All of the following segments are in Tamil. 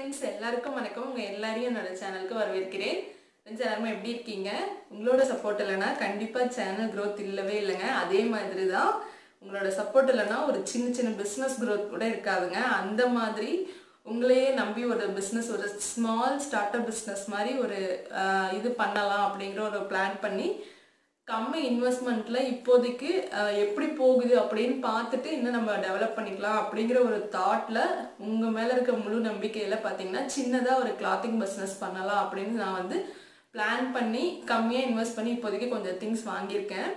ஃப்ரெண்ட்ஸ் எல்லாருக்கும் வணக்கம் உங்கள் எல்லாரையும் என்னோட சேனலுக்கு வரவேற்கிறேன் ஃப்ரெண்ட்ஸ் எல்லாருமே எப்படி இருக்கீங்க உங்களோட சப்போர்ட் இல்லைன்னா கண்டிப்பாக சேனல் growth இல்லவே இல்லைங்க அதே மாதிரி தான் உங்களோட சப்போர்ட் இல்லைன்னா ஒரு சின்ன சின்ன பிஸ்னஸ் growth கூட இருக்காதுங்க அந்த மாதிரி உங்களையே நம்பி ஒரு பிஸ்னஸ் ஒரு ஸ்மால் ஸ்டார்ட் அப் பிஸ்னஸ் மாதிரி ஒரு ஆஹ், இது பண்ணலாம் அப்படிங்கிற ஒரு பிளான் பண்ணி கம்மி இன்வெஸ்ட்மெண்ட்ல இப்போதைக்கு அஹ், எப்படி போகுது அப்படின்னு பார்த்துட்டு இன்னும் நம்ம டெவலப் பண்ணிக்கலாம் அப்படிங்கிற ஒரு தாட்ல உங்க மேல இருக்க முழு நம்பிக்கையில பாத்தீங்கன்னா சின்னதா ஒரு கிளாத்திங் பிஸ்னஸ் பண்ணலாம் அப்படின்னு நான் வந்து பிளான் பண்ணி கம்மியா இன்வெஸ்ட் பண்ணி இப்போதைக்கு கொஞ்சம் திங்ஸ் வாங்கியிருக்கேன்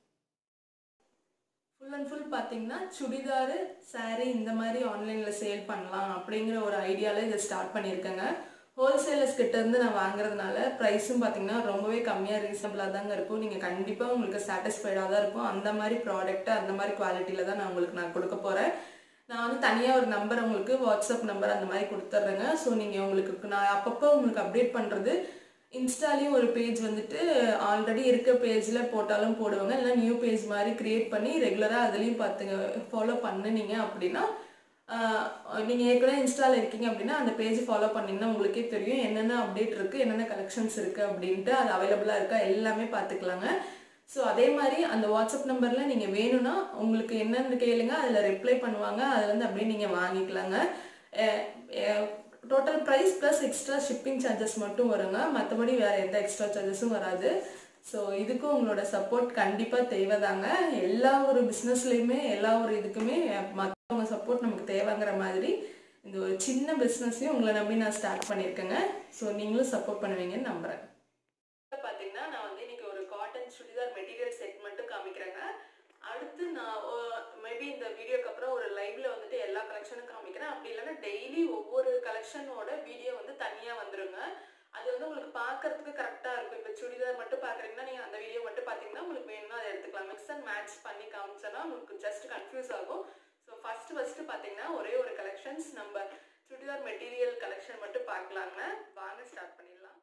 ஃபுல் அண்ட் ஃபுல் பார்த்தீங்கன்னா சுடிதாரு saree இந்த மாதிரி ஆன்லைனில் சேல் பண்ணலாம் அப்படிங்கிற ஒரு ஐடியாவில் இதை ஸ்டார்ட் பண்ணியிருக்கேங்க ஹோல்சேலர்ஸ் கிட்ட இருந்து நான் வாங்குறதுனால ப்ரைஸும் பார்த்தீங்கன்னா ரொம்பவே கம்மியாக ரீசனபிளாக தாங்க இருக்கும் நீங்கள் கண்டிப்பாக உங்களுக்கு சாட்டிஸ்ஃபைடாக தான் இருக்கும் அந்த மாதிரி ப்ராடக்ட் அந்த மாதிரி குவாலிட்டியில் தான் நான் உங்களுக்கு நான் கொடுக்க போகிறேன் நான் வந்து தனியாக ஒரு நம்பர் உங்களுக்கு வாட்ஸ்அப் நம்பர் அந்த மாதிரி கொடுத்துட்றேங்க ஸோ நீங்கள் உங்களுக்கு நான் அப்பப்போ உங்களுக்கு அப்டேட் பண்ணுறது இன்ஸ்டாலையும் ஒரு பேஜ் வந்துட்டு ஆல்ரெடி இருக்க பேஜில் போட்டாலும் போடுவாங்க இல்லை நியூ பேஜ் மாதிரி கிரியேட் பண்ணி ரெகுலராக அதுலேயும் பார்த்துங்க ஃபாலோ பண்ணுனீங்க அப்படின்னா நீங்கள் ஏற்கனவே இன்ஸ்டாவில் இருக்கீங்க அப்படின்னா அந்த பேஜ் ஃபாலோ பண்ணிங்கன்னா உங்களுக்கே தெரியும் என்னென்ன அப்டேட் இருக்குது என்னென்ன கலெக்ஷன்ஸ் இருக்குது அப்படின்ட்டு அது அவைலபிளாக இருக்கா எல்லாமே பார்த்துக்கலாங்க ஸோ அதே மாதிரி அந்த வாட்ஸ்அப் நம்பரில் நீங்கள் வேணும்னா உங்களுக்கு என்னென்னு கேளுங்க அதில் ரிப்ளை பண்ணுவாங்க அதில் வந்து அப்படியே நீங்கள் வாங்கிக்கலாங்க total price plus extra shipping charges மட்டும் வருங்க மற்றபடி வேறு எந்த எக்ஸ்ட்ரா சார்ஜஸும் வராது ஸோ இதுக்கும் உங்களோட சப்போர்ட் கண்டிப்பாக தேவைதாங்க எல்லா ஒரு பிஸ்னஸ்லேயுமே எல்லா ஒரு இதுக்குமே மற்றவங்க சப்போர்ட் நமக்கு தேவைங்கிற மாதிரி இந்த ஒரு சின்ன பிஸ்னஸையும் உங்களை நம்பி நான் ஸ்டார்ட் பண்ணியிருக்கேங்க ஸோ நீங்களும் சப்போர்ட் பண்ணுவீங்கன்னு நம்புகிறேன் பார்த்தீங்கன்னா நான் வந்து இன்னைக்கு ஒரு காட்டன் சுடிதார் மெட்டீரியல் செட் மட்டும் காமிக்கிறேங்க அடுத்து நான் மேபி இந்த வீடியோக்கு அப்புறம் ஒரு லைவ்ல வந்துட்டு எல்லா கலெக்ஷனும் காமிக்கிறேன் அப்படி இல்லைன்னா டெய்லி ஒவ்வொரு கலெக்ஷனோட வீடியோ வந்து தனியாக வந்துருங்க அது வந்து உங்களுக்கு பார்க்கறதுக்கு கரெக்டாக இருக்கும் இப்போ சுடிதார் மட்டும் பார்க்குறீங்கன்னா நீங்கள் அந்த வீடியோ மட்டும் பார்த்தீங்கன்னா உங்களுக்கு வேணும்னா அதை எடுத்துக்கலாம் மிக்ஸ் அண்ட் மேட்ச் பண்ணி காமிச்சோன்னா உங்களுக்கு ஜஸ்ட் கன்ஃபியூஸ் ஆகும் ஸோ ஃபர்ஸ்ட் ஃபர்ஸ்ட் பார்த்தீங்கன்னா ஒரே ஒரு கலெக்ஷன்ஸ் நம்ம சுடிதார் மெட்டீரியல் கலெக்ஷன் மட்டும் பார்க்கலாங்க வாங்க ஸ்டார்ட் பண்ணிடலாம்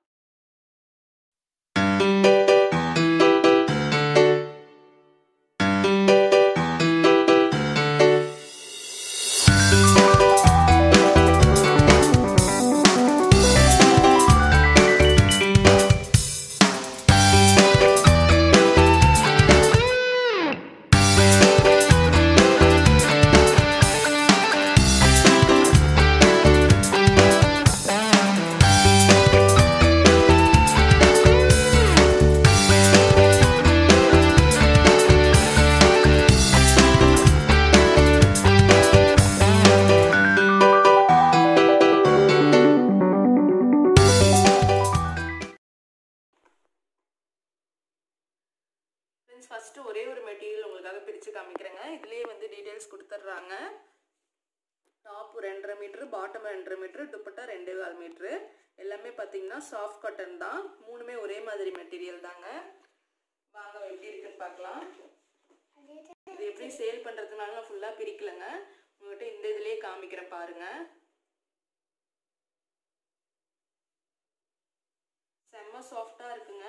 ஃப்ரெண்ட்ஸ் ஃபஸ்ட்டு ஒரே ஒரு மெட்டீரியல் உங்களுக்காக பிரித்து காமிக்கிறேங்க இதுலேயே வந்து டீட்டெயில்ஸ் கொடுத்துட்றாங்க டாப் ரெண்டரை மீட்ரு பாட்டம் ரெண்டரை மீட்ரு துப்பட்டா ரெண்டே கால் மீட்ரு எல்லாமே பார்த்தீங்கன்னா சாஃப்ட் காட்டன் தான் மூணுமே ஒரே மாதிரி மெட்டீரியல் தாங்க வாங்க எப்படி இருக்குன்னு பார்க்கலாம் இது எப்படி சேல் பண்ணுறதுனால நான் ஃபுல்லாக பிரிக்கலைங்க உங்கள்கிட்ட இந்த இதுலேயே காமிக்கிறேன் பாருங்க செம்ம சாஃப்டாக இருக்குங்க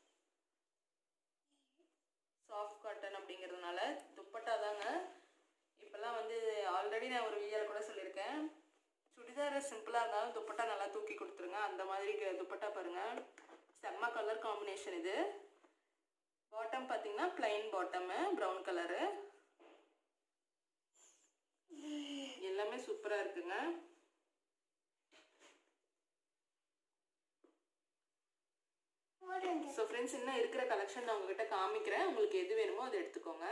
சாஃப்ட் காட்டன் அப்படிங்கிறதுனால துப்பட்டா தாங்க இப்போல்லாம் வந்து ஆல்ரெடி நான் ஒரு வீடியோவில் கூட சொல்லியிருக்கேன் சுடிதார் சிம்பிளாக இருந்தாலும் துப்பட்டா நல்லா தூக்கி கொடுத்துருங்க அந்த மாதிரி க- துப்பட்டா பாருங்க செம்ம கலர் காம்பினேஷன் இது பாட்டம் பார்த்தீங்கன்னா plain பாட்டமு ப்ரௌன் கலரு எல்லாமே சூப்பராக இருக்குங்க ஸோ ஃப்ரெண்ட்ஸ் இன்னும் இருக்கிற கலெக்ஷன் நான் உங்ககிட்ட காமிக்கிறேன் உங்களுக்கு எது வேணுமோ அதை எடுத்துக்கோங்க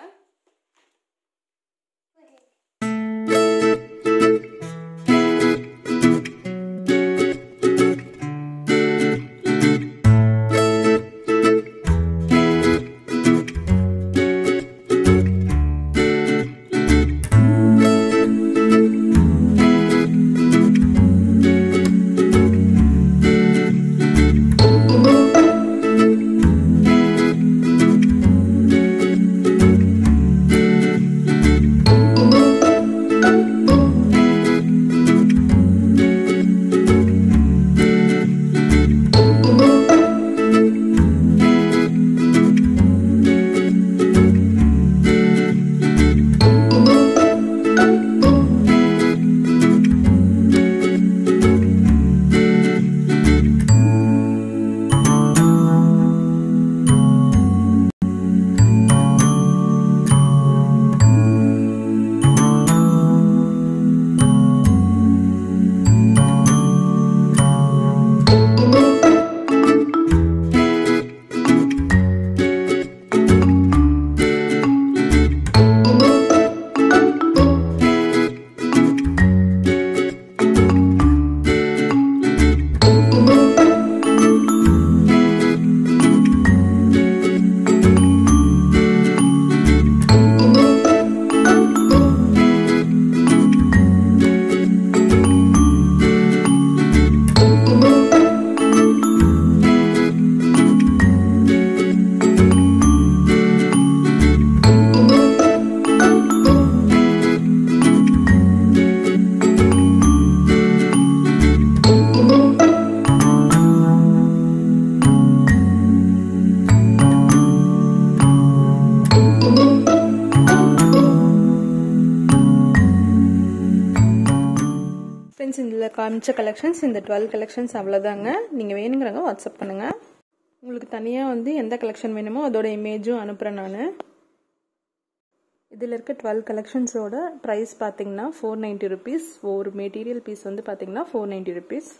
ஃப்ரெண்ட்ஸ் இதில் காமிச்ச கலெக்ஷன்ஸ் இந்த டுவெல் கலெக்ஷன்ஸ் அவ்வளோதாங்க நீங்கள் வேணுங்கிறவங்க வாட்ஸ்அப் பண்ணுங்கள் உங்களுக்கு தனியாக வந்து எந்த கலெக்ஷன் வேணுமோ அதோட இமேஜும் அனுப்புகிறேன் நான் இதில் இருக்க டுவெல் கலெக்ஷன்ஸோட ப்ரைஸ் பார்த்தீங்கன்னா ஃபோர் நைன்ட்டி ருபீஸ் ஒரு மெட்டீரியல் பீஸ் வந்து பார்த்தீங்கன்னா ஃபோர் நைன்ட்டி ருபீஸ்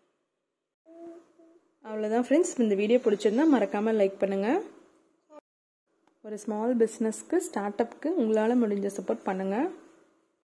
அவ்வளோதான் ஃப்ரெண்ட்ஸ் இந்த வீடியோ பிடிச்சிருந்தா மறக்காமல் லைக் பண்ணுங்கள் ஒரு ஸ்மால் பிஸ்னஸ்க்கு ஸ்டார்ட் அப்க்கு உங்களால் முடிஞ்ச சப்போர்ட் பண்ணுங்கள்